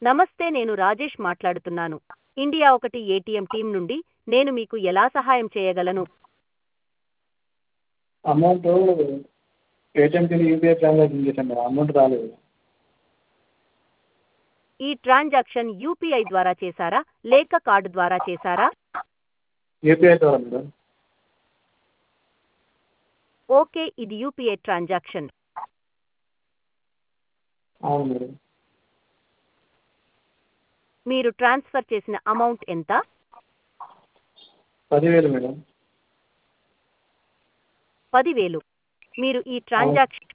నమస్తే నేను రాజేష్ మాట్లాడుతున్నాను ఇండియా ఒకటి ఏటీఎం టీం నుండి నేను మీకు ఎలా సహాయం చేయగలను అమౌంట్ పేటిఎంకి యూపీఐ ట్రాన్సాక్షన్ చేశాను మేడం అమౌంట్ రాలేదు ఈ ట్రాన్సాక్షన్ యూపీఐ ద్వారా చేశారా లేక కార్డు ద్వారా చేశారా యూపీఐ ద్వారా మేడం ఓకే ఇది యూపీఐ ట్రాన్సాక్షన్ అవును మేడం మీరు ట్రాన్స్ఫర్ చేసిన అమౌంట్ ఎంత పదివేలు మేడం పదివేలు మీరు ఈ ట్రాన్సాక్షన్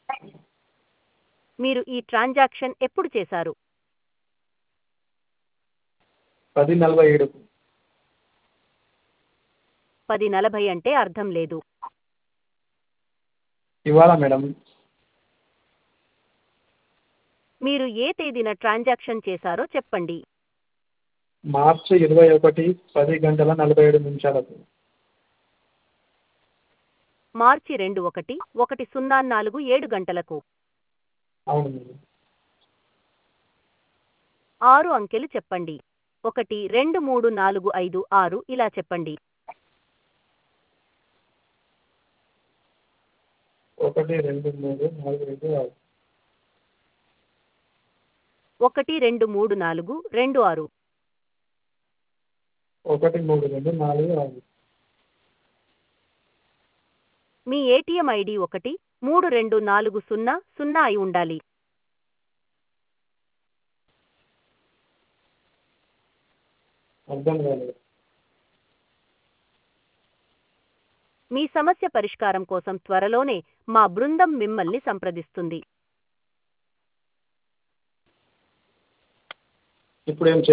మీరు ఈ ట్రాన్సాక్షన్ ఎప్పుడు చేశారు పది నలభై ఏడు పది నలభై అంటే అర్థం లేదు ఇవాళ మేడం మీరు ఏ తేదీన ట్రాన్సాక్షన్ చేశారో చెప్పండి మార్చి ఇరవై ఒకటి పది గంటల నలభై ఏడు నిమిషాలకు మార్చి రెండు ఒకటి ఒకటి సున్నా నాలుగు ఏడు గంటలకు అవును మేడం ఆరు అంకెలు చెప్పండి ఒకటి రెండు మూడు నాలుగు ఐదు ఆరు ఇలా చెప్పండి ఒకటి రెండు మూడు నాలుగు ఐదు ఆరు ఒకటి రెండు మూడు నాలుగు రెండు ఆరు ఒకటి మూడు రెండు నాలుగు ఆరు మీ ఏటీఎం ఐడి ఒకటి మూడు రెండు నాలుగు సున్నా సున్నా అయి ఉండాలి అర్థం కాలేదు మీ సమస్య పరిష్కారం కోసం త్వరలోనే మా బృందం మిమ్మల్ని సంప్రదిస్తుంది ఇప్పుడు ఏం